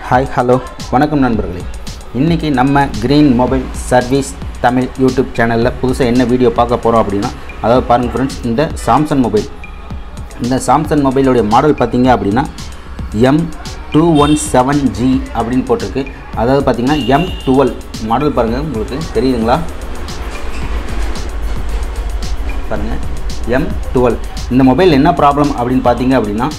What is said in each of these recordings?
hi hello வணக்கம் நண்பர்களே இன்றைக்கி நம்ம green mobile service Tamil YouTube சேனலில் புதுசாக என்ன வீடியோ பார்க்க போகிறோம் அப்படின்னா அதாவது பாருங்கள் ஃப்ரெண்ட்ஸ் இந்த சாம்சங் மொபைல் இந்த சாம்சங் மொபைலோடைய மாடல் பார்த்தீங்க அப்படின்னா M two one seven G அப்படின்னு போட்டிருக்கு அதாவது பார்த்தீங்கன்னா எம் டுவெல் மாடல் பாருங்கள் உங்களுக்கு தெரியுதுங்களா பாருங்கள் எம் டுவெல் இந்த மொபைல் என்ன ப்ராப்ளம் அப்படின்னு பார்த்தீங்க அப்படின்னா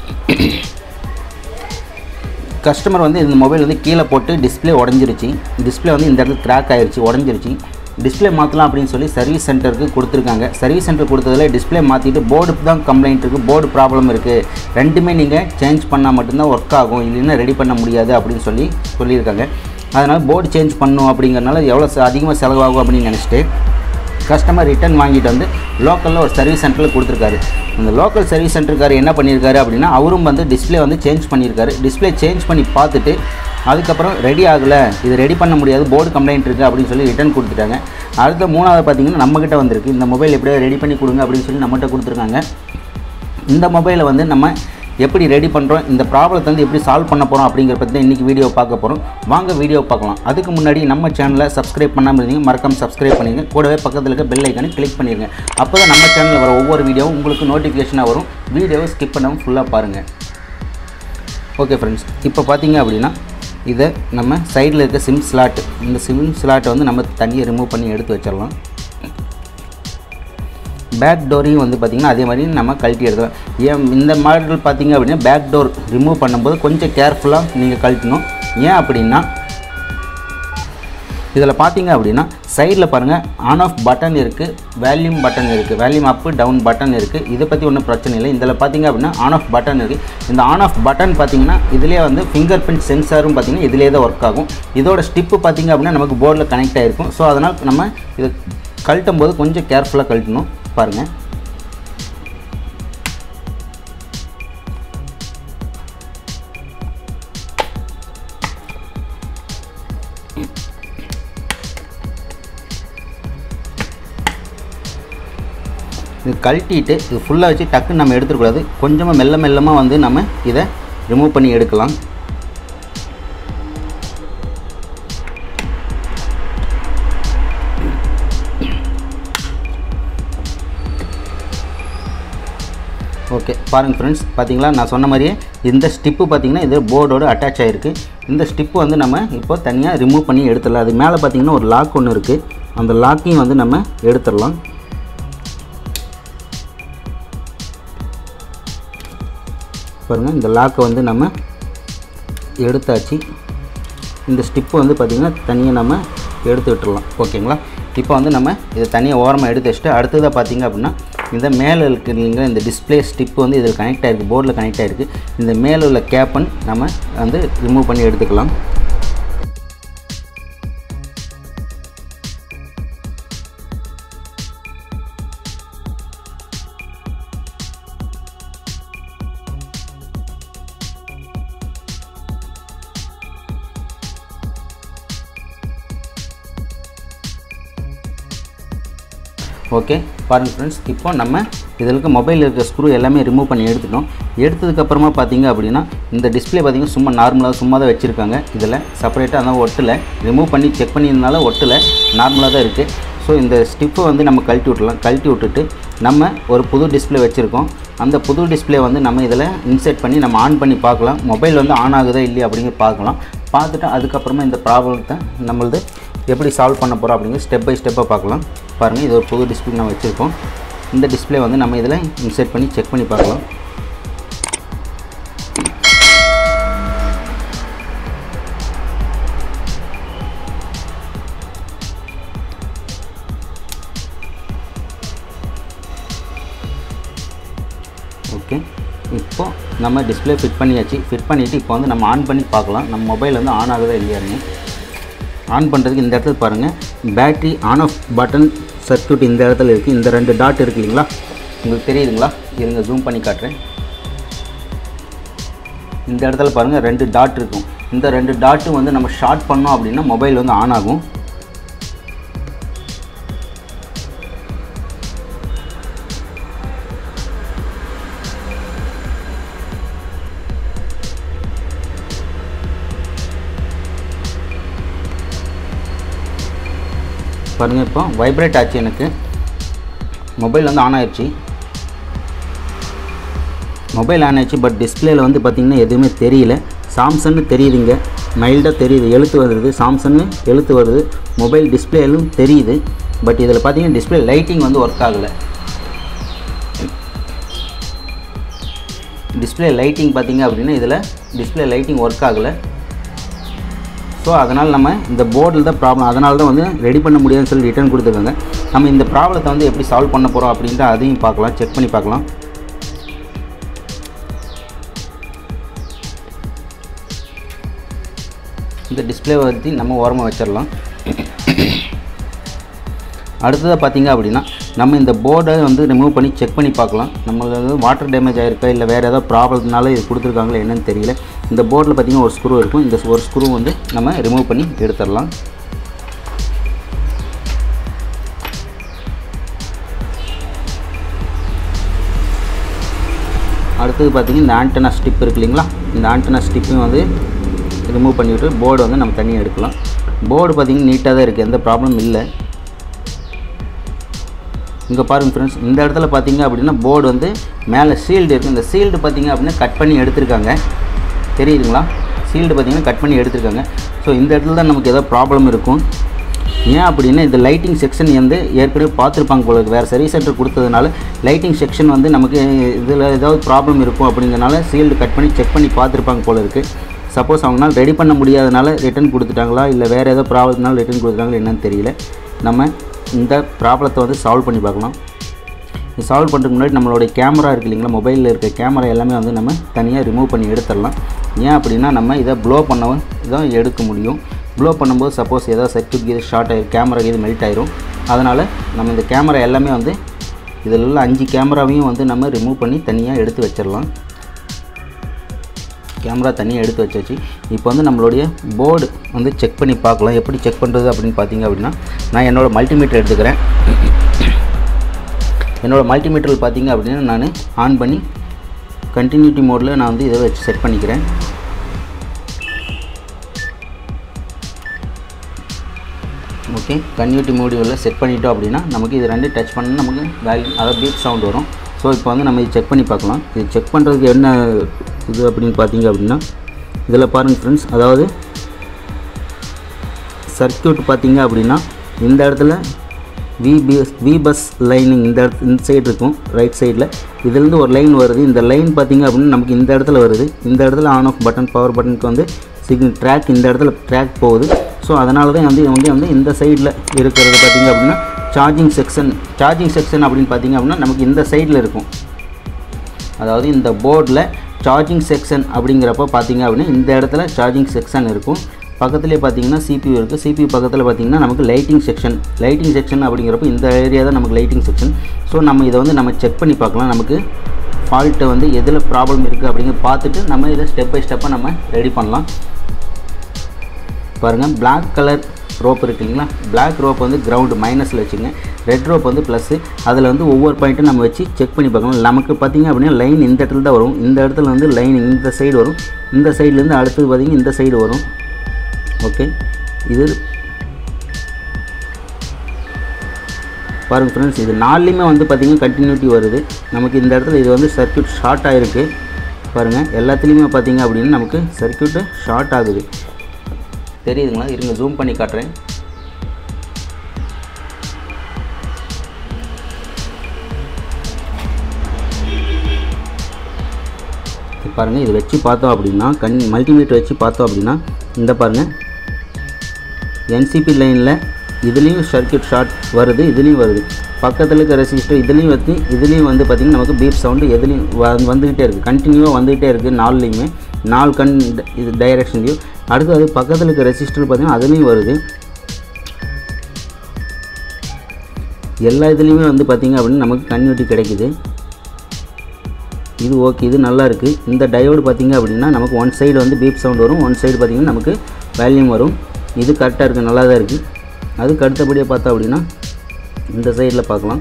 கஸ்டமர் வந்து இந்த மொபைல் வந்து கீழே போட்டு டிஸ்ப்ளே உடஞ்சிருச்சு டிஸ்ப்ளே வந்து இந்த இடத்துல கிராக் ஆயிருச்சு உடஞ்சிருச்சு டிஸ்ப்ளே மாற்றலாம் அப்படின்னு சொல்லி சர்வீஸ் சென்டருக்கு கொடுத்துருக்காங்க சர்வீஸ் சென்டர் கொடுத்ததில் டிஸ்ப்ளே மாற்றிட்டு போர்டு தான் கம்ப்ளைண்ட் இருக்குது போர்டு ப்ராப்ளம் இருக்குது ரெண்டுமே நீங்கள் சேஞ்ச் பண்ணால் மட்டும்தான் ஒர்க் ஆகும் இல்லைன்னா ரெடி பண்ண முடியாது அப்படின்னு சொல்லி சொல்லியிருக்காங்க அதனால் போர்டு சேஞ்ச் பண்ணும் அப்படிங்கிறனால எவ்வளோ அதிகமாக செலவாகும் அப்படின்னு நினச்சிட்டு கஸ்டமர் ரிட்டர்ன் வாங்கிட்டு வந்து லோக்கலில் ஒரு சர்வீஸ் சென்டரில் கொடுத்துருக்காரு அந்த லோக்கல் சர்வீஸ் சென்டருக்கார் என்ன பண்ணியிருக்காரு அப்படின்னா அவரும் வந்து டிஸ்ப்ளே வந்து சேஞ்ச் பண்ணியிருக்காரு டிஸ்ப்ளே சேஞ்ச் பண்ணி பார்த்துட்டு அதுக்கப்புறம் ரெடி ஆகலை இது ரெடி பண்ண முடியாது போர்டு கம்ப்ளைண்ட் இருக்குது அப்படின்னு சொல்லி ரிட்டர்ன் கொடுத்துட்டாங்க அடுத்த மூணாவது பார்த்தீங்கன்னா நம்மக்கிட்ட வந்திருக்கு இந்த மொபைல் எப்படியோ ரெடி பண்ணி கொடுங்க அப்படின்னு சொல்லி நம்மகிட்ட கொடுத்துருக்காங்க இந்த மொபைலை வந்து நம்ம எப்படி ரெடி பண்ணுறோம் இந்த ப்ராப்ளத்தை வந்து எப்படி சால்வ் பண்ண போகிறோம் அப்படிங்கிற பற்றி தான் இன்றைக்கி வீடியோ பார்க்க போகிறோம் வாங்க வீடியோ பார்க்கலாம் அதுக்கு முன்னாடி நம்ம சேனலை சப்ஸ்கிரைப் பண்ணாமல் இருந்தீங்க மறக்காம சப்ஸ்கிரைப் பண்ணிடுங்க கூடவே பக்கத்தில் இருக்க பெல் ஐக்கானை கிளிக் பண்ணிடுங்க அப்போ தான் நம்ம சேனலில் வர ஒவ்வொரு வீடியோவும் உங்களுக்கு நோட்டிஃபிகேஷனாக வரும் வீடியோவை ஸ்கிப் பண்ணாமல் ஃபுல்லாக பாருங்கள் ஓகே ஃப்ரெண்ட்ஸ் இப்போ பார்த்தீங்க அப்படின்னா இதை நம்ம சைடில் இருக்க சிம் ஸ்லாட் இந்த சிம் ஸ்லாட்டை வந்து நம்ம தனியாக ரிமூவ் பண்ணி எடுத்து வச்சிடலாம் பேக் டோரையும் வந்து பார்த்திங்கன்னா அதே மாதிரி நம்ம கழட்டி எடுக்கலாம் ஏன் இந்த மாடல் பார்த்தீங்க அப்படின்னா பேக் டோர் ரிமூவ் பண்ணும்போது கொஞ்சம் கேர்ஃபுல்லாக நீங்கள் கழட்டணும் ஏன் அப்படின்னா இதில் பார்த்தீங்க அப்படின்னா சைடில் பாருங்கள் ஆன் ஆஃப் பட்டன் இருக்குது வேல்யூம் பட்டன் இருக்குது வேல்யூம் அப்பு டவுன் பட்டன் இருக்குது இதை பற்றி ஒன்றும் பிரச்சனை இல்லை இதில் பார்த்தீங்க அப்படின்னா ஆன் ஆஃப் பட்டன் இருக்குது இந்த ஆன் ஆஃப் பட்டன் பார்த்தீங்கன்னா இதிலே வந்து ஃபிங்கர் பிரிண்ட் சென்சாரும் பார்த்தீங்கன்னா இதிலே தான் ஒர்க் ஆகும் இதோட ஸ்டிப்பு பார்த்தீங்க அப்படின்னா நமக்கு போர்டில் கனெக்ட் ஆகிருக்கும் ஸோ அதனால் நம்ம இது கழட்டும் போது கொஞ்சம் கேர்ஃபுல்லாக கழட்டணும் பாருங்கள் இது கழட்டிட்டு இது ஃபுல்லாக வச்சு டக்குன்னு நம்ம எடுத்துக்கூடாது கொஞ்சமாக மெல்ல மெல்லமாக வந்து நம்ம இதை ரிமூவ் பண்ணி எடுக்கலாம் ஓகே பாருங்கள் ஃப்ரெண்ட்ஸ் பார்த்தீங்களா நான் சொன்ன மாதிரியே இந்த ஸ்டிப்பு பார்த்தீங்கன்னா இது போர்டோடு அட்டாச் ஆகிருக்கு இந்த ஸ்டிப்பு வந்து நம்ம இப்போ தனியாக ரிமூவ் பண்ணி எடுத்துடலாம் அது மேலே பார்த்தீங்கன்னா ஒரு லாக் ஒன்று இருக்குது அந்த லாக்கையும் வந்து நம்ம எடுத்துடலாம் பாருங்கள் இந்த லாக்கை வந்து நம்ம எடுத்தாச்சு இந்த ஸ்டிப்பு வந்து பார்த்திங்கன்னா தனியாக நம்ம எடுத்து விட்டுறலாம் ஓகேங்களா இப்போ வந்து நம்ம இதை தனியாக ஓரமாக எடுத்து வச்சுட்டு அடுத்ததாக பார்த்திங்க அப்படின்னா இந்த மேலே இருக்கிற இந்த டிஸ்பிளே ஸ்டிப்பு வந்து இதில் கனெக்ட் ஆகிருக்கு போர்டில் கனெக்ட் ஆகிருக்கு இந்த மேலே உள்ள கேப்பன் நம்ம வந்து ரிமூவ் பண்ணி எடுத்துக்கலாம் ஓகே பாருங்கள் ஃப்ரெண்ட்ஸ் இப்போ நம்ம இதில் இருக்க மொபைலில் இருக்க ஸ்க்ரூ எல்லாமே ரிமூவ் பண்ணி எடுத்துட்டோம் எடுத்ததுக்கப்புறமா பார்த்தீங்க அப்படின்னா இந்த டிஸ்பிளே பார்த்திங்கன்னா சும்மா நார்மலாக சும்மா தான் வச்சுருக்காங்க இதில் செப்பரேட்டாக அந்த ஒட்டில் ரிமூவ் பண்ணி செக் பண்ணியிருந்தால ஒட்டில் நார்மலாக தான் இருக்குது ஸோ இந்த ஸ்டிப்பை வந்து நம்ம கழட்டி விட்டுலாம் கழட்டி விட்டுட்டு நம்ம ஒரு புது டிஸ்பிளே வச்சுருக்கோம் அந்த புது டிஸ்பிளே வந்து நம்ம இதில் இன்செர்ட் பண்ணி நம்ம ஆன் பண்ணி பார்க்கலாம் மொபைல் வந்து ஆன் ஆகுதா இல்லையா அப்படிங்கிற பார்க்கலாம் பார்த்துட்டு அதுக்கப்புறமா இந்த ப்ராப்ளத்தை நம்மளது எப்படி சால்வ் பண்ண போகிறோம் அப்படிங்கிற ஸ்டெப் பை ஸ்டெப்பாக பார்க்கலாம் பாருங்கள் இது ஒரு புது டிஸ்பிளே நம்ம வச்சுருக்கோம் இந்த டிஸ்பிளே வந்து நம்ம இதில் இன்செர்ட் பண்ணி செக் பண்ணி பார்க்கலாம் ஓகே இப்போ நம்ம டிஸ்பிளே ஃபிட் பண்ணியாச்சு ஃபிட் பண்ணிவிட்டு இப்போ வந்து நம்ம ஆன் பண்ணி பார்க்கலாம் நம்ம மொபைல் வந்து ஆன் ஆகுதா இல்லையாருங்க ஆன் பண்ணுறதுக்கு இந்த இடத்துல பாருங்கள் battery on off button circuit இந்த இடத்துல இருக்குது இந்த ரெண்டு டாட் இருக்கு இல்லைங்களா உங்களுக்கு தெரியுதுங்களா இருங்க ஜூம் பண்ணி காட்டுறேன் இந்த இடத்துல பாருங்கள் ரெண்டு டாட் இருக்கும் இந்த ரெண்டு டாட்டும் வந்து நம்ம ஷார்ட் பண்ணோம் அப்படின்னா மொபைல் வந்து ஆன் ஆகும் பாருங்கள் இப்போ வைப்ரேட் ஆச்சு எனக்கு மொபைல் வந்து ஆன் ஆயிடுச்சு மொபைல் ஆன் ஆயிடுச்சு பட் டிஸ்பிளேல வந்து பார்த்திங்கன்னா எதுவுமே தெரியல சாம்சங்னு தெரியுதுங்க மைல்டாக தெரியுது எழுத்து வருது சாம்சங்னு எழுத்து வருது மொபைல் டிஸ்பிளேலும் தெரியுது பட் இதில் பார்த்தீங்கன்னா டிஸ்பிளே லைட்டிங் வந்து ஒர்க் ஆகலை டிஸ்பிளே லைட்டிங் பார்த்தீங்க அப்படின்னா இதில் டிஸ்பிளே லைட்டிங் ஒர்க் ஆகலை ஸோ அதனால் நம்ம இந்த போர்டில் தான் ப்ராப்ளம் அதனால தான் வந்து ரெடி பண்ண முடியாதுன்னு சொல்லி ரிட்டர்ன் கொடுத்துருக்காங்க நம்ம இந்த ப்ராப்ளத்தை வந்து எப்படி சால்வ் பண்ண போகிறோம் அப்படின்ட்டு அதையும் பார்க்கலாம் செக் பண்ணி பார்க்கலாம் இந்த டிஸ்பிளே பற்றி நம்ம ஓரமாக வச்சிடலாம் அடுத்ததாக பார்த்தீங்க அப்படின்னா நம்ம இந்த போர்டை வந்து ரிமூவ் பண்ணி செக் பண்ணி பார்க்கலாம் நம்மளுக்கு வாட்டர் டேமேஜ் ஆகிருக்கா இல்லை வேறு ஏதாவது ப்ராப்ளம்னால இது கொடுத்துருக்காங்களா என்னன்னு தெரியல இந்த போர்டில் பார்த்தீங்கன்னா ஒரு ஸ்க்ரூ இருக்கும் இந்த ஒரு ஸ்க்ரூ வந்து நம்ம ரிமூவ் பண்ணி எடுத்துடலாம் அடுத்தது பார்த்தீங்கன்னா இந்த ஆண்டனா ஸ்டிப் இருக்கு இல்லைங்களா இந்த ஆண்டனா ஸ்டிப்பையும் வந்து ரிமூவ் பண்ணிவிட்டு போர்டு வந்து நம்ம தனியாக எடுக்கலாம் போர்டு பார்த்தீங்கன்னா நீட்டாக தான் இருக்குது எந்த ப்ராப்ளமும் இல்லை இங்கே பாருங்கள் ஃப்ரெண்ட்ஸ் இந்த இடத்துல பார்த்தீங்க அப்படின்னா போர்டு வந்து மேலே சீல்டு இருக்குது இந்த சீல்டு பார்த்தீங்க அப்படின்னா கட் பண்ணி எடுத்திருக்காங்க தெரியுதுங்களா சீல்டு பார்த்தீங்கன்னா கட் பண்ணி எடுத்திருக்காங்க ஸோ இந்த இடத்துல தான் நமக்கு ஏதோ ப்ராப்ளம் இருக்கும் ஏன் அப்படின்னா இந்த லைட்டிங் செக்ஷன் வந்து ஏற்கனவே பார்த்துருப்பாங்க போல இருக்கு வேறு சர்வீஸ் சென்டர் கொடுத்ததுனால லைட்டிங் செக்ஷன் வந்து நமக்கு இதில் ஏதாவது ப்ராப்ளம் இருக்கும் அப்படிங்கிறனால சீல்டு கட் பண்ணி செக் பண்ணி பார்த்துருப்பாங்க போல இருக்குது சப்போஸ் அவங்களால ரெடி பண்ண முடியாதனால ரிட்டர்ன் கொடுத்துட்டாங்களா இல்லை வேறு ஏதோ ப்ராப்ளத்தினால ரிட்டர்ன் கொடுத்துட்டாங்களா என்னன்னு தெரியல நம்ம இந்த ப்ராப்ளத்தை வந்து சால்வ் பண்ணி பார்க்கலாம் இது சால்வ் பண்ணுறதுக்கு முன்னாடி நம்மளுடைய கேமரா இருக்குது இல்லைங்களா மொபைலில் இருக்க கேமரா எல்லாமே வந்து நம்ம தனியாக ரிமூவ் பண்ணி எடுத்துடலாம் ஏன் அப்படின்னா நம்ம இதை ப்ளோ பண்ணவும் தான் எடுக்க முடியும் ப்ளோ பண்ணும்போது சப்போஸ் ஏதாவது சர்க்யூட் இது ஷார்ட் ஆகிடும் கேமரா இது மெல்ட் ஆயிரும் அதனால் நம்ம இந்த கேமரா எல்லாமே வந்து இதில் உள்ள அஞ்சு கேமராவையும் வந்து நம்ம ரிமூவ் பண்ணி தனியாக எடுத்து வச்சிடலாம் கேமரா தனியாக எடுத்து வச்சாச்சு இப்போ வந்து நம்மளுடைய போர்டு வந்து செக் பண்ணி பார்க்கலாம் எப்படி செக் பண்ணுறது அப்படின்னு பார்த்தீங்க அப்படின்னா நான் என்னோடய மல்டிமீட்டர் எடுத்துக்கிறேன் என்னோடய மல்டிமீட்டரில் பார்த்தீங்க அப்படின்னா நான் ஆன் பண்ணி கண்டினியூட்டி மோடில் நான் வந்து இதை வச்சு செட் பண்ணிக்கிறேன் ஓகே கன்யூட்டி மோடியூலில் செட் பண்ணிட்டோம் அப்படின்னா நமக்கு இது ரெண்டு டச் பண்ணால் நமக்கு வேல்யூ அதாவது பீப் சவுண்ட் வரும் ஸோ இப்போ வந்து நம்ம இது செக் பண்ணி பார்க்கலாம் இது செக் பண்ணுறதுக்கு என்ன இது அப்படின்னு பார்த்தீங்க அப்படின்னா இதில் பாருங்கள் ஃப்ரெண்ட்ஸ் அதாவது சர்க்கியூட் பார்த்தீங்க அப்படின்னா இந்த இடத்துல V bus V bus lining இந்த இடத்து இந்த சைடு இருக்கும் ரைட் சைடில் இதுலேருந்து ஒரு லைன் வருது இந்த லைன் பார்த்தீங்க அப்படின்னா நமக்கு இந்த இடத்துல வருது இந்த இடத்துல ஆன் ஆஃப் பட்டன் பவர் பட்டனுக்கு வந்து சிக்னல் ட்ராக் இந்த இடத்துல ட்ராக் போகுது ஸோ அதனால தான் வந்து வந்து வந்து இந்த சைடில் இருக்கிறது பார்த்தீங்க அப்படின்னா சார்ஜிங் செக்ஷன் சார்ஜிங் செக்ஷன் அப்படின்னு பார்த்தீங்க அப்படின்னா நமக்கு இந்த சைடில் இருக்கும் அதாவது இந்த போர்டில் சார்ஜிங் செக்ஷன் அப்படிங்கிறப்ப பார்த்தீங்க அப்படின்னா இந்த இடத்துல சார்ஜிங் செக்ஷன் இருக்கும் பக்கத்துலேயே பார்த்தீங்கன்னா சிபியூ இருக்குது சிபியூ பக்கத்தில் பார்த்தீங்கன்னா நமக்கு லைட்டிங் செக்ஷன் லைட்டிங் செக்ஷன் அப்படிங்கிறப்ப இந்த ஏரியா தான் நமக்கு லைட்டிங் செக்ஷன் ஸோ நம்ம இதை வந்து நம்ம செக் பண்ணி பார்க்கலாம் நமக்கு ஃபால்ட்டு வந்து எதில் ப்ராப்ளம் இருக்குது அப்படிங்கிற பார்த்துட்டு நம்ம இதை ஸ்டெப் பை ஸ்டெப்பாக நம்ம ரெடி பண்ணலாம் பாருங்கள் Black கலர் ரோப் இருக்கு இல்லைங்களா Black ரோப் வந்து கிரவுண்டு மைனஸில் வச்சுங்க ரெட் ரோப் வந்து ப்ளஸ்ஸு அதில் வந்து ஒவ்வொரு பாயிண்ட்டும் நம்ம வச்சு செக் பண்ணி பார்க்கலாம் நமக்கு பார்த்தீங்க அப்படின்னா லைன் இந்த இடத்துல தான் வரும் இந்த இடத்துல வந்து லைன் இந்த சைடு வரும் இந்த சைட்லேருந்து அடுத்தது பார்த்தீங்கன்னா இந்த சைடு வரும் ஓகே இது பாருங்கள் ஃப்ரெண்ட்ஸ் இது நாலுலேயுமே வந்து பார்த்திங்கன்னா கண்டினியூட்டி வருது நமக்கு இந்த இடத்துல இது வந்து சர்க்யூட் ஷார்ட் ஆகிருக்கு பாருங்கள் எல்லாத்துலேயுமே பார்த்தீங்க அப்படின்னா நமக்கு சர்க்யூட்டு ஷார்ட் ஆகுது தெரியுதுங்களா இருங்க ஜூம் பண்ணி காட்டுறேன் இது பாருங்கள் இது வச்சு பார்த்தோம் அப்படின்னா கண் மல்டிமீட்டர் வச்சு பார்த்தோம் அப்படின்னா இந்த பாருங்கள் என்சிபி லைனில் இதுலேயும் சர்க்யூட் ஷார்ட் வருது இதுலேயும் வருது பக்கத்தில் இருக்க ரெசிஸ்டர் இதுலேயும் வந்து இதுலேயும் வந்து பார்த்திங்கன்னா நமக்கு பீப் சவுண்டு எதுலேயும் வ- வந்துக்கிட்டே இருக்குது கண்டினியூவாக வந்துக்கிட்டே இருக்குது நாலுலேயுமே நாலு கண் இது டைரெக்ஷன்லேயும் அடுத்து அது பக்கத்தில் இருக்க ரெசிஸ்டர் பார்த்திங்கன்னா அதுலேயும் வருது எல்லா இதுலேயுமே வந்து பார்த்திங்க அப்படின்னா நமக்கு கன்யூட்டி கிடைக்குது இது ஓகே இது நல்லா இருக்குது இந்த டயோடு பார்த்தீங்க அப்படின்னா நமக்கு ஒன் சைடு வந்து பீப் சவுண்ட் வரும் ஒன் சைடு பார்த்தீங்கன்னா நமக்கு வேல்யூம் வரும் இது கரெக்டாக இருக்குது நல்லா தான் இருக்குது அதுக்கு அடுத்தபடியாக பார்த்தா அப்படின்னா இந்த சைடில் பார்க்கலாம்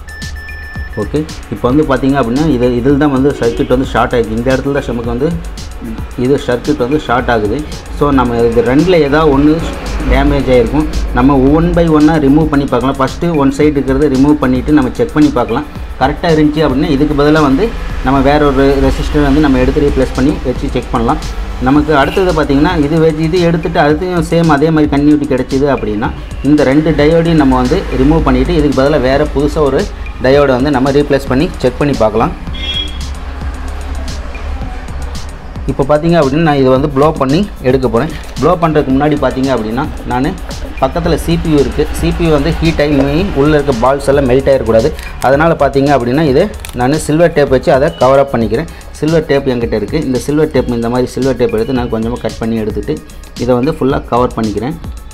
ஓகே இப்போ வந்து பார்த்தீங்க அப்படின்னா இது இதில் தான் வந்து சர்க்யூட் வந்து ஷார்ட் ஆகிருக்கு இந்த இடத்துல தான் நமக்கு வந்து இது சர்க்யூட் வந்து ஷார்ட் ஆகுது ஸோ நம்ம இது ரெண்டில் ஏதாவது ஒன்று டேமேஜ் ஆகிருக்கும் நம்ம ஒன் பை ஒன்னாக ரிமூவ் பண்ணி பார்க்கலாம் ஃபஸ்ட்டு ஒன் சைடு இருக்கிறத ரிமூவ் பண்ணிவிட்டு நம்ம செக் பண்ணி பார்க்கலாம் கரெக்டாக இருந்துச்சு அப்படின்னா இதுக்கு பதிலாக வந்து நம்ம வேற ஒரு ரெசிஸ்டர் வந்து நம்ம எடுத்து ரீப்ளேஸ் பண்ணி வச்சு செக் பண்ணலாம் நமக்கு அடுத்தது பார்த்திங்கன்னா இது வெ- இது எடுத்துகிட்டு அடுத்தையும் சேம் அதே மாதிரி கன்டினியூட்டி கிடைச்சிது அப்படின்னா இந்த ரெண்டு டயோடையும் நம்ம வந்து ரிமூவ் பண்ணிவிட்டு இதுக்கு பதிலாக வேறு புதுசாக ஒரு டயோடை வந்து நம்ம ரீப்ளேஸ் பண்ணி செக் பண்ணி பார்க்கலாம் இப்போ பார்த்தீங்க அப்படின்னா நான் இதை வந்து ப்ளோ பண்ணி எடுக்க போகிறேன் ப்ளோ பண்ணுறதுக்கு முன்னாடி பார்த்தீங்க அப்படின்னா நான் பக்கத்தில் CPU இருக்குது CPU வந்து ஹீட் ஆகி உள்ளே இருக்க பால்ஸ் எல்லாம் மெல்ட் ஆகிடக்கூடாது அதனால் பார்த்தீங்க அப்படின்னா இது நான் சில்வர் டேப் வச்சு அதை கவர் அப் பண்ணிக்கிறேன் சில்வர் டேப் என்கிட்ட இருக்குது இந்த சில்வர் டேப் இந்த மாதிரி சில்வர் டேப் எடுத்து நான் கொஞ்சமாக கட் பண்ணி எடுத்துகிட்டு இதை வந்து ஃபுல்லாக கவர் பண்ணிக்கிறேன்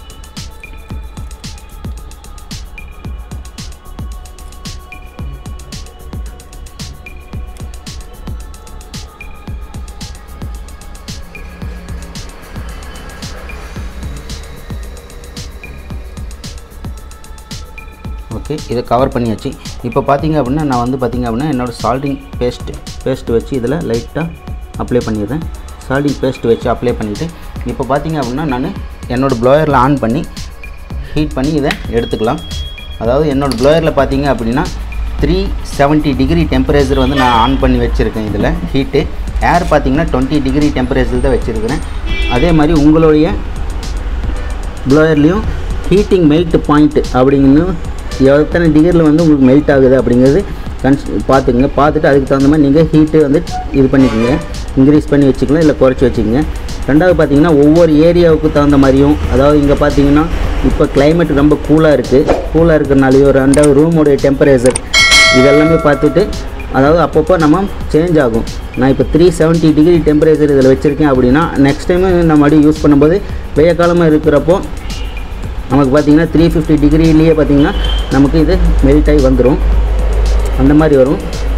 ஓகே இதை கவர் பண்ணியாச்சு இப்போ பார்த்தீங்க அப்படின்னா நான் வந்து பார்த்தீங்க அப்படின்னா என்னோடய சால்டிங் பேஸ்ட் பேஸ்ட் வச்சு இதில் லைட்டாக அப்ளை பண்ணிடுறேன் சால்டிங் பேஸ்ட் வச்சு அப்ளை பண்ணிவிட்டு இப்போ பார்த்தீங்க அப்படின்னா நான் என்னோடய ப்ளோயரில் ஆன் பண்ணி ஹீட் பண்ணி இதை எடுத்துக்கலாம் அதாவது என்னோடய ப்ளோயரில் பார்த்தீங்க அப்படின்னா த்ரீ செவன்ட்டி டிகிரி டெம்பரேச்சர் வந்து நான் ஆன் பண்ணி வச்சுருக்கேன் இதில் ஹீட்டு ஏர் பார்த்தீங்கன்னா டுவெண்ட்டி டிகிரி டெம்பரேச்சர் தான் வச்சுருக்கிறேன் அதே மாதிரி உங்களுடைய ப்ளோயர்லேயும் ஹீட்டிங் மெல்ட் பாயிண்ட் அப்படிங்கன்னு எத்தனை டிகிரியில் வந்து உங்களுக்கு மெல்ட் ஆகுது அப்படிங்கிறது கன்ஸ் பார்த்துக்குங்க பார்த்துட்டு அதுக்கு தகுந்த மாதிரி நீங்கள் ஹீட்டு வந்து இது பண்ணிக்கோங்க இன்க்ரீஸ் பண்ணி வச்சுக்கலாம் இல்லை குறைச்சி வச்சுக்கோங்க ரெண்டாவது பார்த்தீங்கன்னா ஒவ்வொரு ஏரியாவுக்கு தகுந்த மாதிரியும் அதாவது இங்கே பார்த்தீங்கன்னா இப்போ climate ரொம்ப கூலாக இருக்குது கூலாக இருக்கிறனாலையோ ரெண்டாவது ரூமோடைய டெம்பரேச்சர் இதெல்லாமே பார்த்துட்டு அதாவது அப்பப்போ நம்ம சேஞ்ச் ஆகும் நான் இப்போ த்ரீ செவன்ட்டி டிகிரி டெம்பரேச்சர் இதில் வச்சுருக்கேன் அப்படின்னா நெக்ஸ்ட் டைமு நம்ம மறுபடியும் யூஸ் பண்ணும்போது வெய்ய காலமாக இருக்கிறப்போ நமக்கு பார்த்தீங்கன்னா த்ரீ ஃபிஃப்டி டிகிரிலேயே பார்த்தீங்கன்னா நமக்கு இது மெல்ட் ஆகி வந்துடும் அந்த மாதிரி வரும்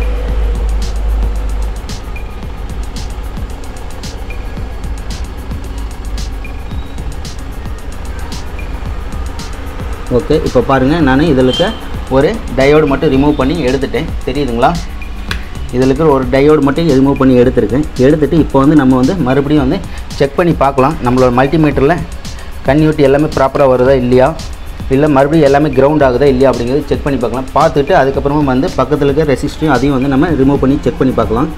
ஓகே இப்போ பாருங்கள் நான் இதில் இருக்க ஒரு டயோடு மட்டும் ரிமூவ் பண்ணி எடுத்துட்டேன் தெரியுதுங்களா இதில் இருக்கிற ஒரு டயோடு மட்டும் ரிமூவ் பண்ணி எடுத்திருக்கேன் எடுத்துட்டு இப்போ வந்து நம்ம வந்து மறுபடியும் வந்து செக் பண்ணி பார்க்கலாம் நம்மளோட மல்டிமீட்டரில் கன்யூட்டி எல்லாமே ப்ராப்பராக வருதா இல்லையா இல்லை மறுபடியும் எல்லாமே கிரவுண்ட் ஆகுதா இல்லையா அப்படிங்கிறது செக் பண்ணி பார்க்கலாம் பார்த்துட்டு அதுக்கப்புறமா வந்து பக்கத்தில் இருக்க ரெசிஸ்டையும் அதையும் வந்து நம்ம ரிமூவ் பண்ணி செக் பண்ணி பார்க்கலாம்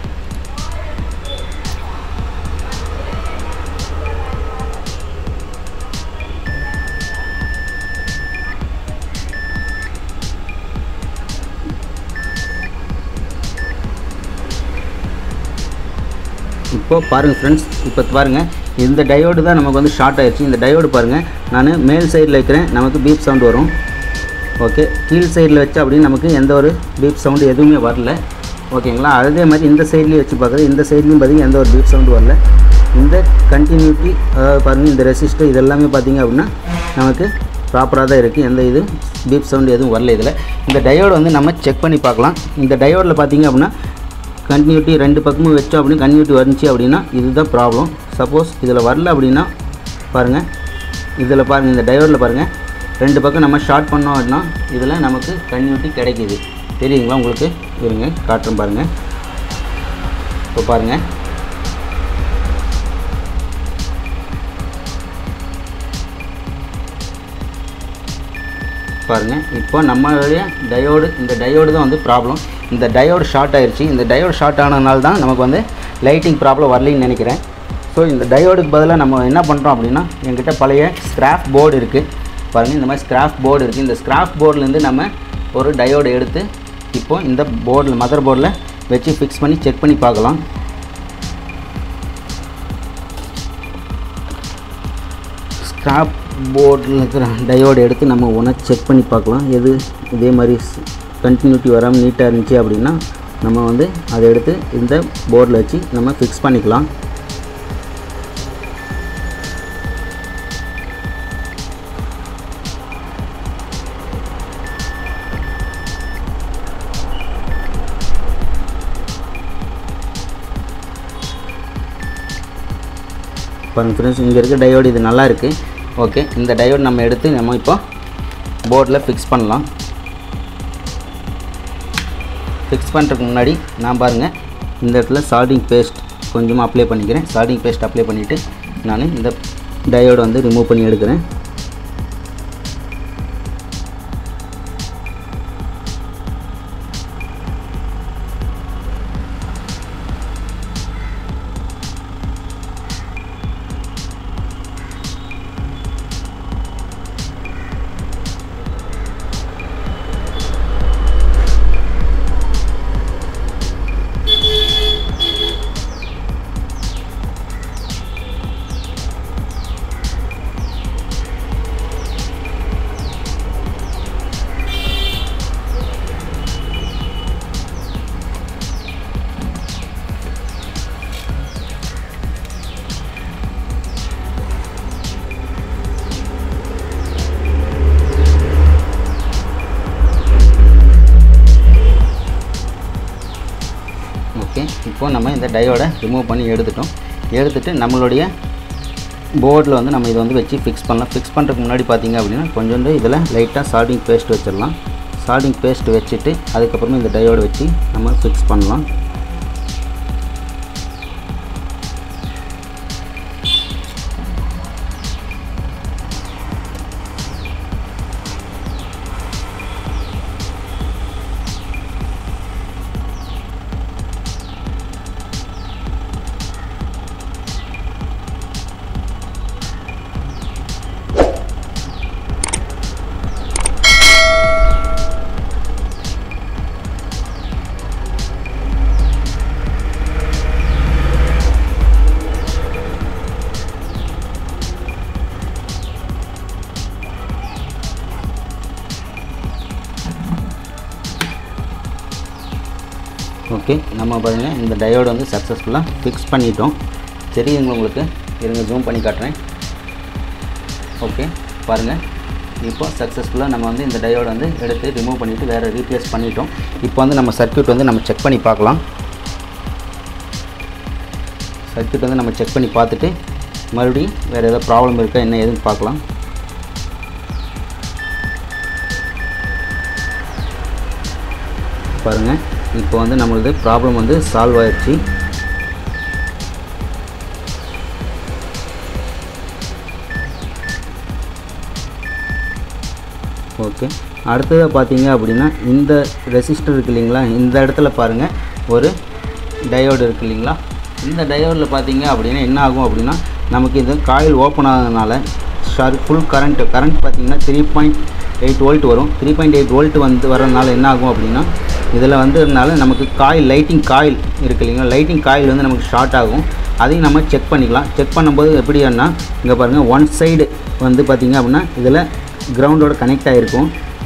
இப்போ பாருங்கள் ஃப்ரெண்ட்ஸ் இப்போ பாருங்கள் இந்த டயோடு தான் நமக்கு வந்து ஷார்ட் ஆயிடுச்சு இந்த டயோடு பாருங்கள் நான் மேல் சைடில் வைக்கிறேன் நமக்கு பீப் சவுண்ட் வரும் ஓகே கீழ் சைடில் வச்சு அப்படின்னு நமக்கு எந்த ஒரு பீப் சவுண்டு எதுவுமே வரல ஓகேங்களா அதே மாதிரி இந்த சைட்லேயும் வச்சு பார்க்குறது இந்த சைட்லேயும் பார்த்தீங்கன்னா எந்த ஒரு பீப் சவுண்டு வரல இந்த கண்டினியூட்டி அதாவது பாருங்கள் இந்த ரெசிஸ்டர் இதெல்லாமே பார்த்தீங்க அப்படின்னா நமக்கு ப்ராப்பராக தான் இருக்குது எந்த இது பீப் சவுண்டு எதுவும் வரல இதில் இந்த டயோடு வந்து நம்ம செக் பண்ணி பார்க்கலாம் இந்த டயோடில் பார்த்தீங்க அப்படின்னா கண்டினியூட்டி ரெண்டு பக்கமும் வச்சோம் அப்படின்னு கண்டினியூட்டி வந்துச்சு அப்படின்னா இதுதான் ப்ராப்ளம் சப்போஸ் இதில் வரல அப்படின்னா பாருங்கள் இதில் பாருங்கள் இந்த டயோடில் பாருங்கள் ரெண்டு பக்கம் நம்ம ஷார்ட் பண்ணோம் அப்படின்னா இதில் நமக்கு கண்டினியூட்டி கிடைக்கிது தெரியுங்களா உங்களுக்கு இருங்க காட்டுறேன் பாருங்கள் இப்போ பாருங்கள் பாருங்கள் இப்போ நம்மளுடைய டயோடு இந்த டயோடு தான் வந்து ப்ராப்ளம் இந்த டயோடு ஷார்ட் ஆயிருச்சு இந்த டயோடு ஷார்ட் ஆனதுனால தான் நமக்கு வந்து லைட்டிங் ப்ராப்ளம் வரலைன்னு நினைக்கிறேன் ஸோ இந்த டயோடுக்கு பதிலாக நம்ம என்ன பண்ணுறோம் அப்படின்னா என்கிட்ட பழைய ஸ்கிராப் போர்டு இருக்குது பாருங்கள் இந்த மாதிரி ஸ்கிராப் போர்டு இருக்குது இந்த ஸ்கிராப் போர்ட்லேருந்து நம்ம ஒரு டயோடு எடுத்து இப்போ இந்த போர்டில் மதர் போர்டில் வச்சு ஃபிக்ஸ் பண்ணி செக் பண்ணி பார்க்கலாம் ஸ்கிராப் போர்டில் இருக்கிற டயோடு எடுத்து நம்ம ஒன்றா செக் பண்ணி பார்க்கலாம் எது இதே மாதிரி கண்டினியூட்டி வராமல் நீட்டாக இருந்துச்சு அப்படின்னா நம்ம வந்து அதை எடுத்து இந்த போர்டில் வச்சு நம்ம ஃபிக்ஸ் பண்ணிக்கலாம் பாருங்க ஃப்ரெண்ட்ஸ் இங்கே இருக்க டயோடு இது நல்லா இருக்குது ஓகே இந்த டயோடு நம்ம எடுத்து நம்ம இப்போ போர்டில் ஃபிக்ஸ் பண்ணலாம் ஃபிக்ஸ் பண்ணுறதுக்கு முன்னாடி நான் பாருங்கள் இந்த இடத்துல சால்டிங் பேஸ்ட் கொஞ்சமாக அப்ளை பண்ணிக்கிறேன் சால்டிங் பேஸ்ட் அப்ளை பண்ணிவிட்டு நான் இந்த டயோடு வந்து ரிமூவ் பண்ணி எடுக்கிறேன் ஓகே இப்போ நம்ம இந்த டயோடை ரிமூவ் பண்ணி எடுத்துட்டோம் எடுத்துட்டு நம்மளுடைய போர்டில் வந்து நம்ம இதை வந்து வச்சு ஃபிக்ஸ் பண்ணலாம் ஃபிக்ஸ் பண்ணுறதுக்கு முன்னாடி பார்த்தீங்க அப்படின்னா கொஞ்சோண்டு இதில் லைட்டாக சால்டிங் பேஸ்ட் வச்சிடலாம் சால்டிங் பேஸ்ட் வச்சுட்டு அதுக்கப்புறமா இந்த டயோடு வச்சு நம்ம ஃபிக்ஸ் பண்ணலாம் ஓகே நம்ம பாருங்கள் இந்த டயோடு வந்து சக்ஸஸ்ஃபுல்லாக ஃபிக்ஸ் பண்ணிட்டோம் தெரியுங்க உங்களுக்கு இருங்க ஜூம் பண்ணி காட்டுறேன் ஓகே பாருங்கள் இப்போ சக்ஸஸ்ஃபுல்லாக நம்ம வந்து இந்த டயோடு வந்து எடுத்து ரிமூவ் பண்ணிவிட்டு வேறு ரீப்ளேஸ் பண்ணிட்டோம் இப்போ வந்து நம்ம சர்க்யூட் வந்து நம்ம செக் பண்ணி பார்க்கலாம் சர்க்யூட் வந்து நம்ம செக் பண்ணி பார்த்துட்டு மறுபடியும் வேறு ஏதாவது ப்ராப்ளம் இருக்கா என்ன ஏதுன்னு பார்க்கலாம் பாருங்கள் இப்போ வந்து நம்மளது ப்ராப்ளம் வந்து சால்வ் ஆயிடுச்சு ஓகே அடுத்ததாக பார்த்தீங்க அப்படின்னா இந்த ரெசிஸ்டர் இருக்கு இல்லைங்களா இந்த இடத்துல பாருங்கள் ஒரு டயோடு இருக்கு இல்லைங்களா இந்த டயோடில் பார்த்தீங்க அப்படின்னா என்ன ஆகும் அப்படின்னா நமக்கு இந்த காயில் ஓப்பன் ஆனதுனால ஷார் ஃபுல் கரண்ட் கரண்ட் பார்த்தீங்கன்னா த்ரீ பாயிண்ட் எயிட் வோல்ட் வரும் த்ரீ பாயிண்ட் எயிட் வோல்ட் வந்து வரதுனால என்ன ஆகும் அப்படின்னா இதில் வந்ததுனால நமக்கு காயில் லைட்டிங் காயில் இருக்கு இல்லைங்களா லைட்டிங் காயில் வந்து நமக்கு ஷார்ட் ஆகும் அதையும் நம்ம செக் பண்ணிக்கலாம் செக் பண்ணும்போது எப்படின்னா இங்கே பாருங்கள் ஒன் சைடு வந்து பார்த்திங்க அப்படின்னா இதில் கிரவுண்டோட கனெக்ட் ஆகிருக்கும்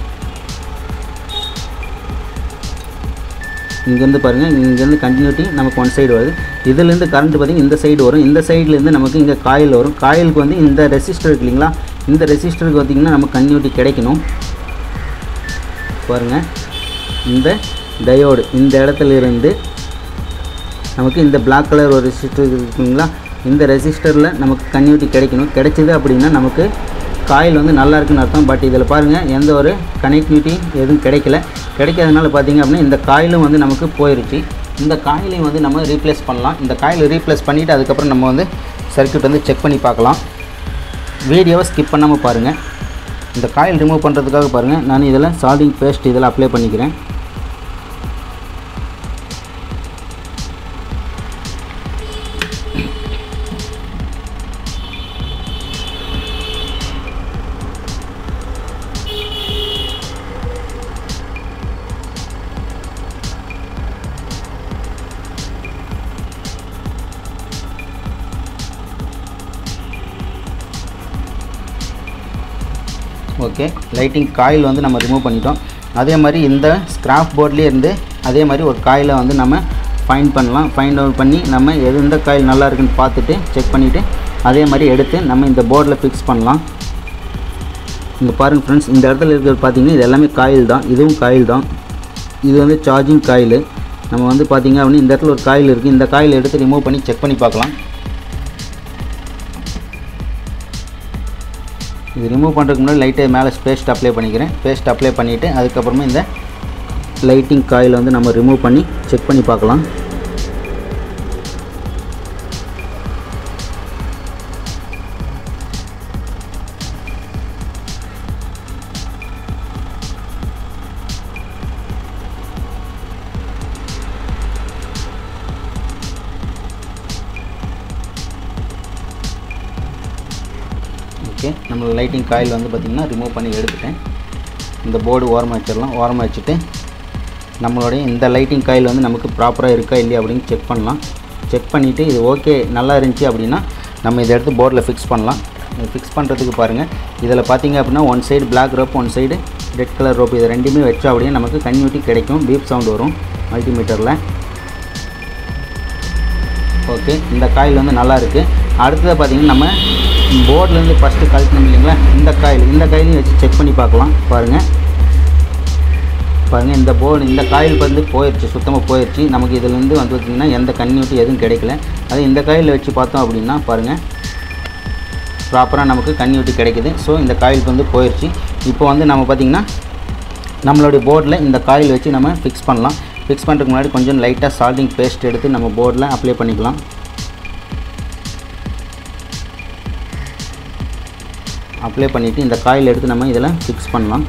இங்கேருந்து பாருங்கள் இங்கேருந்து கண்டினியூட்டி நமக்கு ஒன் சைடு வருது இதுலேருந்து கரண்ட் பார்த்திங்கன்னா இந்த சைடு வரும் இந்த சைட்லேருந்து நமக்கு இங்கே காயில் வரும் காயிலுக்கு வந்து இந்த ரெசிஸ்டர் இருக்கு இல்லைங்களா இந்த ரெசிஸ்டருக்கு பார்த்திங்கன்னா நமக்கு கண்டினியூட்டி கிடைக்கணும் பாருங்கள் இந்த டயோடு இந்த இடத்துல இருந்து நமக்கு இந்த பிளாக் கலர் ஒரு ரெசிஸ்டர் இருக்குங்களா இந்த ரெசிஸ்டரில் நமக்கு கன்யூட்டி கிடைக்கணும் கிடைச்சிது அப்படின்னா நமக்கு காயில் வந்து நல்லா இருக்குன்னு அர்த்தம் பட் இதில் பாருங்கள் எந்த ஒரு கனெக்டிவிட்டி எதுவும் கிடைக்கல கிடைக்காதனால பார்த்தீங்க அப்படின்னா இந்த காயிலும் வந்து நமக்கு போயிருச்சு இந்த காயிலையும் வந்து நம்ம ரீப்ளேஸ் பண்ணலாம் இந்த காயில் ரீப்ளேஸ் பண்ணிவிட்டு அதுக்கப்புறம் நம்ம வந்து சர்க்யூட் வந்து செக் பண்ணி பார்க்கலாம் வீடியோவை ஸ்கிப் பண்ணாமல் பாருங்கள் இந்த காயில் ரிமூவ் பண்ணுறதுக்காக பாருங்கள் நான் இதில் சால்டிங் பேஸ்ட் இதில் அப்ளை பண்ணிக்கிறேன் ஓகே லைட்டிங் காயில் வந்து நம்ம ரிமூவ் பண்ணிட்டோம் அதே மாதிரி இந்த ஸ்கிராப் போர்ட்லேயே இருந்து அதே மாதிரி ஒரு காயிலை வந்து நம்ம ஃபைண்ட் பண்ணலாம் ஃபைண்ட் அவுட் பண்ணி நம்ம எது எந்த காயில் நல்லா இருக்குன்னு பார்த்துட்டு செக் பண்ணிவிட்டு அதே மாதிரி எடுத்து நம்ம இந்த போர்டில் ஃபிக்ஸ் பண்ணலாம் இங்கே பாருங்கள் ஃப்ரெண்ட்ஸ் இந்த இடத்துல இருக்கிறது பார்த்தீங்கன்னா இது எல்லாமே காயில் தான் இதுவும் காயில் தான் இது வந்து சார்ஜிங் காயில் நம்ம வந்து பார்த்தீங்க அப்படின்னா இந்த இடத்துல ஒரு காயில் இருக்குது இந்த காயில் எடுத்து ரிமூவ் பண்ணி செக் பண்ணி பார்க்கலாம் இது ரிமூவ் பண்ணுறதுக்கு முன்னாடி லைட்டை மேலே பேஸ்ட் அப்ளை பண்ணிக்கிறேன் பேஸ்ட் அப்ளை பண்ணிவிட்டு அதுக்கப்புறமா இந்த லைட்டிங் காயில் வந்து நம்ம ரிமூவ் பண்ணி செக் பண்ணி பார்க்கலாம் ஓகே நம்ம லைட்டிங் காயில் வந்து பார்த்திங்கன்னா ரிமூவ் பண்ணி எடுத்துட்டேன் இந்த போர்டு ஓரமாக வச்சிடலாம் ஓரமாக வச்சுட்டு நம்மளுடைய இந்த லைட்டிங் காயில் வந்து நமக்கு ப்ராப்பராக இருக்கா இல்லையா அப்படின்னு செக் பண்ணலாம் செக் பண்ணிவிட்டு இது ஓகே நல்லா இருந்துச்சு அப்படின்னா நம்ம இதை எடுத்து போர்டில் ஃபிக்ஸ் பண்ணலாம் ஃபிக்ஸ் பண்ணுறதுக்கு பாருங்கள் இதில் பார்த்தீங்க அப்படின்னா one side black rope one side red colour rope இது ரெண்டுமே வச்சோம் அப்படியே நமக்கு கன்யூட்டி கிடைக்கும் பீப் சவுண்ட் வரும் மல்டிமீட்டரில் ஓகே இந்த காயில் வந்து நல்லா இருக்குது அடுத்தது பார்த்திங்கன்னா நம்ம போர்ட்லேருந்து ஃபஸ்ட்டு கழட்டணும் இல்லைங்களா இந்த காயில் இந்த காயிலையும் வச்சு செக் பண்ணி பார்க்கலாம் பாருங்கள் பாருங்கள் இந்த போர்டு இந்த காயில் வந்து போயிடுச்சு சுத்தமாக போயிடுச்சு நமக்கு இதுலேருந்து வந்து பார்த்திங்கன்னா எந்த கன்யூட்டி எதுவும் கிடைக்கல அது இந்த காயில் வச்சு பார்த்தோம் அப்படின்னா பாருங்கள் ப்ராப்பராக நமக்கு கன்யூட்டி கிடைக்குது ஸோ இந்த காயிலுக்கு வந்து போயிடுச்சு இப்போ வந்து நம்ம பார்த்திங்கன்னா நம்மளுடைய போர்டில் இந்த காயில் வச்சு நம்ம ஃபிக்ஸ் பண்ணலாம் ஃபிக்ஸ் பண்ணுறதுக்கு முன்னாடி கொஞ்சம் லைட்டாக சால்டிங் பேஸ்ட் எடுத்து நம்ம போர்டில் அப்ளை பண்ணிக்கலாம் அப்ளை பண்ணிவிட்டு இந்த காயில் எடுத்து நம்ம இதில் ஃபிக்ஸ் பண்ணலாம்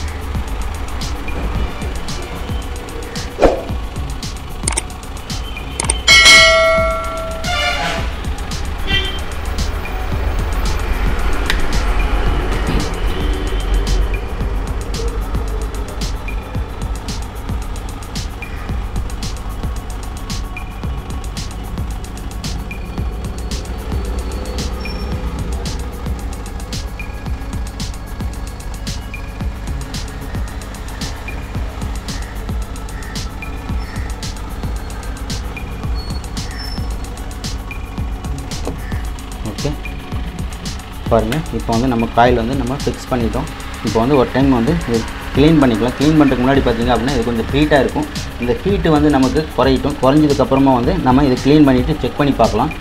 ஓகே பாருங்கள் இப்போ வந்து நம்ம காயில் வந்து நம்ம ஃபிக்ஸ் பண்ணிட்டோம் இப்போ வந்து ஒரு டைம் வந்து க்ளீன் பண்ணிக்கலாம் க்ளீன் பண்ணுறதுக்கு முன்னாடி பார்த்திங்க அப்படின்னா இது கொஞ்சம் ஹீட்டாக இருக்கும் இந்த ஹீட்டு வந்து நமக்கு குறையட்டும் குறைஞ்சதுக்கப்புறமா வந்து நம்ம இதை க்ளீன் பண்ணிவிட்டு செக் பண்ணி பார்க்கலாம்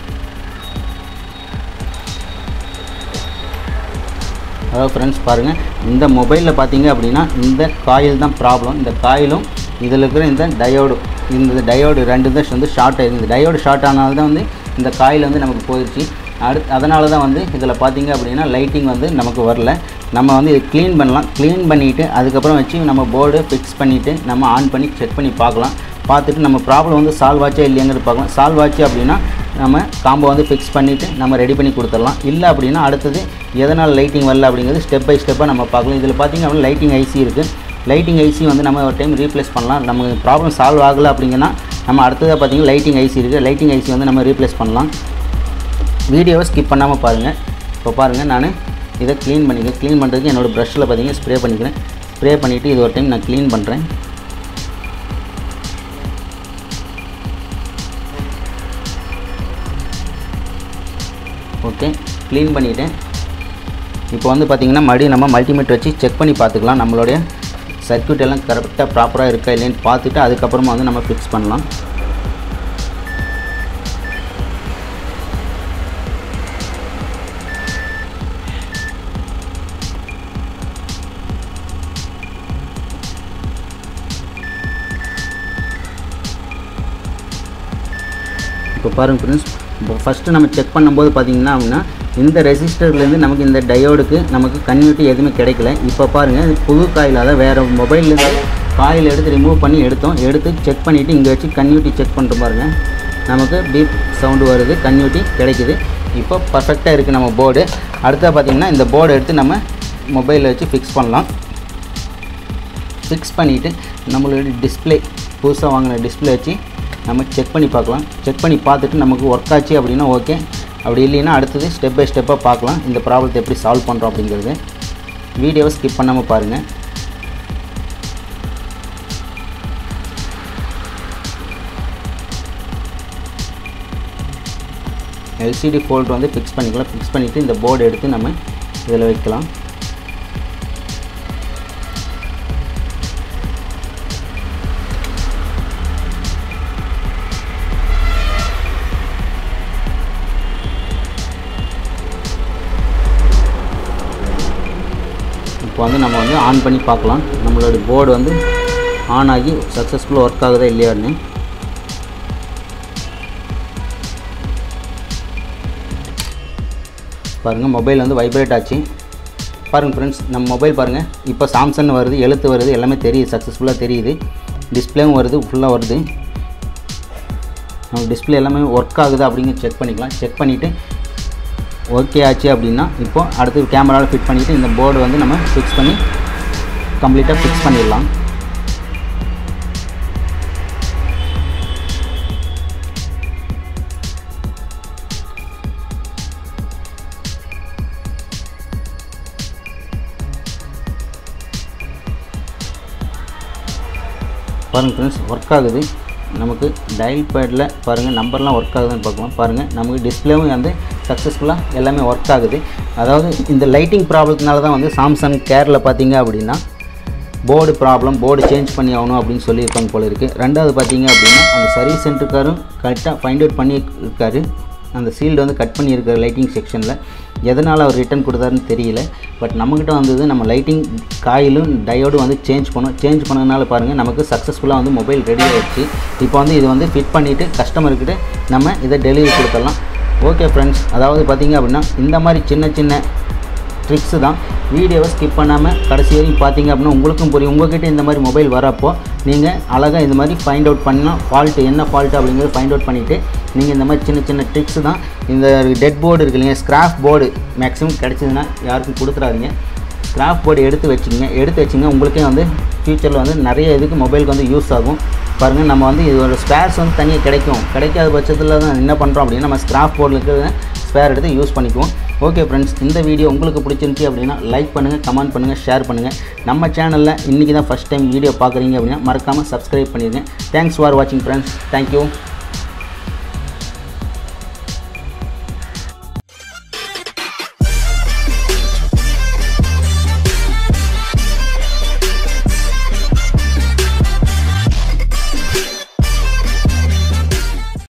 அதாவது ஃப்ரெண்ட்ஸ் பாருங்கள் இந்த மொபைலில் பார்த்தீங்க அப்படின்னா இந்த காயில் தான் ப்ராப்ளம் இந்த காயிலும் இதில் இருக்கிற இந்த டயோடு இந்த டயோடு ரெண்டு தான் வந்து ஷார்ட் ஆயிருக்கு இந்த டயோடு ஷார்ட் ஆனால தான் வந்து இந்த காயில் வந்து நமக்கு போயிடுச்சு அடுத்து அதனால தான் வந்து இதில் பார்த்தீங்க அப்படின்னா லைட்டிங் வந்து நமக்கு வரல நம்ம வந்து இது க்ளீன் பண்ணலாம் க்ளீன் பண்ணிவிட்டு அதுக்கப்புறம் வச்சு நம்ம போர்டு ஃபிக்ஸ் பண்ணிவிட்டு நம்ம ஆன் பண்ணி செக் பண்ணி பார்க்கலாம் பார்த்துட்டு நம்ம ப்ராப்ளம் வந்து சால்வ் ஆச்சா இல்லையாங்கிறது பார்க்கலாம் சால்வ் ஆச்சு அப்படின்னா நம்ம காம்போ வந்து ஃபிக்ஸ் பண்ணிவிட்டு நம்ம ரெடி பண்ணி கொடுத்துடலாம் இல்லை அப்படின்னா அடுத்தது எதனால் லைட்டிங் வரல அப்படிங்கிறது ஸ்டெப் பை ஸ்டெப்பாக நம்ம பார்க்கலாம் இதில் பார்த்திங்க அப்படின்னா லைட்டிங் ஐசி இருக்குது லைட்டிங் ஐசி வந்து நம்ம ஒரு டைம் ரீப்ளேஸ் பண்ணலாம் நம்ம ப்ராப்ளம் சால்வ் ஆகலை அப்படிங்கன்னா நம்ம அடுத்ததாக பார்த்திங்கன்னா லைட்டிங் ஐசி இருக்குது லைட்டிங் ஐசி வந்து நம்ம ரீப்ளேஸ் பண்ணலாம் வீடியோவை ஸ்கிப் பண்ணாமல் பாருங்கள் இப்போ பாருங்கள் நான் இதை க்ளீன் பண்ணிக்கிறேன் க்ளீன் பண்ணுறதுக்கு என்னோடய ப்ரஷ்ஷில் பார்த்தீங்கன்னா ஸ்ப்ரே பண்ணிக்கிறேன் ஸ்ப்ரே பண்ணிவிட்டு இது ஒரு டைம் நான் க்ளீன் பண்ணுறேன் ஓகே க்ளீன் பண்ணிவிட்டேன் இப்போ வந்து பார்த்திங்கன்னா மறுபடியும் நம்ம மல்டிமீட்டர் வச்சு செக் பண்ணி பார்த்துக்கலாம் நம்மளுடைய சர்க்யூட் எல்லாம் கரெக்டாக ப்ராப்பராக இருக்கா இல்லைன்னு பார்த்துட்டு அதுக்கப்புறமா வந்து நம்ம ஃபிக்ஸ் பண்ணலாம் இப்போ பாருங்கள் ஃப்ரெண்ட்ஸ் இப்போ ஃபஸ்ட்டு நம்ம செக் பண்ணும்போது பார்த்தீங்கன்னா அப்படின்னா இந்த ரெசிஸ்டர்லேருந்து நமக்கு இந்த டயோடுக்கு நமக்கு கன்யூட்டி எதுவுமே கிடைக்கல இப்போ பாருங்கள் இது புது காயில் அதாவது வேறு மொபைல்லேருந்து காயில் எடுத்து ரிமூவ் பண்ணி எடுத்தோம் எடுத்து செக் பண்ணிவிட்டு இங்கே வச்சு கன்யூட்டி செக் பண்ணிட்டு பாருங்கள் நமக்கு பீப் சவுண்டு வருது கன்யூட்டி கிடைக்குது இப்போ பர்ஃபெக்டாக இருக்குது நம்ம போர்டு அடுத்தது பார்த்திங்கன்னா இந்த போர்டு எடுத்து நம்ம மொபைலில் வச்சு ஃபிக்ஸ் பண்ணலாம் ஃபிக்ஸ் பண்ணிவிட்டு நம்மளோட டிஸ்பிளே புதுசாக வாங்கின டிஸ்பிளே வச்சு நம்ம செக் பண்ணி பார்க்கலாம் செக் பண்ணி பார்த்துட்டு நமக்கு ஒர்க் ஆச்சு அப்படின்னா ஓகே அப்படி இல்லைன்னா அடுத்தது ஸ்டெப் பை ஸ்டெப்பாக பார்க்கலாம் இந்த ப்ராப்ளத்தை எப்படி சால்வ் பண்ணுறோம் அப்படிங்கிறது வீடியோவை ஸ்கிப் பண்ணாமல் பாருங்கள் எல்சிடி ஃபோல்ட் வந்து ஃபிக்ஸ் பண்ணிக்கலாம் ஃபிக்ஸ் பண்ணிவிட்டு இந்த போர்டு எடுத்து நம்ம இதில் வைக்கலாம் இப்போ வந்து நம்ம வந்து ஆன் பண்ணி பார்க்கலாம் நம்மளோட போர்டு வந்து ஆன் ஆகி சக்ஸஸ்ஃபுல்லாக ஒர்க் ஆகுதா இல்லையான்னு பாருங்கள் மொபைல் வந்து வைப்ரேட் ஆச்சு பாருங்கள் ஃப்ரெண்ட்ஸ் நம்ம மொபைல் பாருங்கள் இப்போ சாம்சங் வருது எழுத்து வருது எல்லாமே தெரியுது சக்ஸஸ்ஃபுல்லாக தெரியுது டிஸ்பிளேவும் வருது ஃபுல்லாக வருது நம்ம டிஸ்பிளே எல்லாமே ஒர்க் ஆகுது அப்படிங்க செக் பண்ணிக்கலாம் செக் பண்ணிவிட்டு ஓகே ஆச்சு அப்படின்னா இப்போது அடுத்து கேமராவில் ஃபிட் பண்ணிவிட்டு இந்த போர்டு வந்து நம்ம ஃபிக்ஸ் பண்ணி கம்ப்ளீட்டாக ஃபிக்ஸ் பண்ணிடலாம் பாருங்கள் ஃப்ரெண்ட்ஸ் ஒர்க் ஆகுது நமக்கு டயல் பேடில் பாருங்கள் நம்பர்லாம் ஒர்க் ஆகுதுன்னு பார்க்கலாம் பாருங்கள் நமக்கு டிஸ்பிளேவும் வந்து சக்ஸஸ்ஃபுல்லாக எல்லாமே ஒர்க் ஆகுது அதாவது இந்த லைட்டிங் ப்ராப்ளத்தினால தான் வந்து சாம்சங் கேரில் பார்த்தீங்க அப்படின்னா போர்டு ப்ராப்ளம் போர்டு சேஞ்ச் பண்ணி ஆகணும் அப்படின்னு சொல்லியிருப்பாங்க போல இருக்குது ரெண்டாவது பார்த்தீங்க அப்படின்னா அந்த சர்வீஸ் சென்டருக்காரும் கரெக்டாக ஃபைண்ட் அவுட் பண்ணி இருக்காரு அந்த சீல்டு வந்து கட் பண்ணியிருக்காரு லைட்டிங் செக்ஷனில் எதனால் அவர் ரிட்டர்ன் கொடுத்தாருன்னு தெரியல பட் நம்மக்கிட்ட வந்தது நம்ம லைட்டிங் காயிலும் டயோடும் வந்து சேஞ்ச் பண்ணோம் சேஞ்ச் பண்ணதுனால பாருங்கள் நமக்கு சக்ஸஸ்ஃபுல்லாக வந்து மொபைல் ரெடி ஆயிடுச்சு இப்போ வந்து இது வந்து ஃபிட் பண்ணிவிட்டு கஸ்டமர்கிட்ட நம்ம இதை டெலிவரி கொடுத்துடலாம் ஓகே ஃப்ரெண்ட்ஸ் அதாவது பார்த்தீங்க அப்படின்னா இந்த மாதிரி சின்ன சின்ன ட்ரிக்ஸு தான் வீடியோவை ஸ்கிப் பண்ணாமல் கடைசி வரைக்கும் பார்த்தீங்க அப்படின்னா உங்களுக்கும் புரியும் உங்கள்கிட்ட இந்த மாதிரி மொபைல் வரப்போ நீங்கள் அழகாக இந்த மாதிரி ஃபைண்ட் அவுட் பண்ணால் ஃபால்ட்டு என்ன ஃபால்ட்டு அப்படிங்கிறத ஃபைண்ட் அவுட் பண்ணிவிட்டு நீங்கள் இந்த மாதிரி சின்ன சின்ன ட்ரிக்ஸு தான் இந்த டெட் போர்டு இருக்கு இல்லைங்க ஸ்க்ராப் போர்டு மேக்ஸிமம் கிடச்சிதுன்னா யாருக்கும் கொடுத்துறாதீங்க ஸ்க்ராப் போர்டு எடுத்து வச்சுக்கோங்க எடுத்து வச்சுங்க உங்களுக்கே வந்து ஃப்யூச்சரில் வந்து நிறைய இதுக்கு மொபைலுக்கு வந்து யூஸ் ஆகும் பாருங்கள் நம்ம வந்து இதோட ஸ்பேர்ஸ் வந்து தனியாக கிடைக்கும் கிடைக்காத பட்சத்தில் தான் என்ன பண்ணுறோம் அப்படின்னா நம்ம ஸ்க்ராப் போர்டில் இருக்கிற ஸ்பேர் எடுத்து யூஸ் பண்ணிக்குவோம் ஓகே ஃப்ரெண்ட்ஸ் இந்த வீடியோ உங்களுக்கு பிடிச்சிருந்துச்சி அப்படின்னா லைக் பண்ணுங்கள் கமெண்ட் பண்ணுங்கள் ஷேர் பண்ணுங்கள் நம்ம சேனலில் இன்றைக்கி தான் ஃபஸ்ட் டைம் வீடியோ பார்க்குறீங்க அப்படின்னா மறக்காமல் சப்ஸ்கிரைப் பண்ணிடுங்க தேங்க்ஸ் ஃபார் வாட்சிங் ஃப்ரெண்ட்ஸ் தேங்க்யூ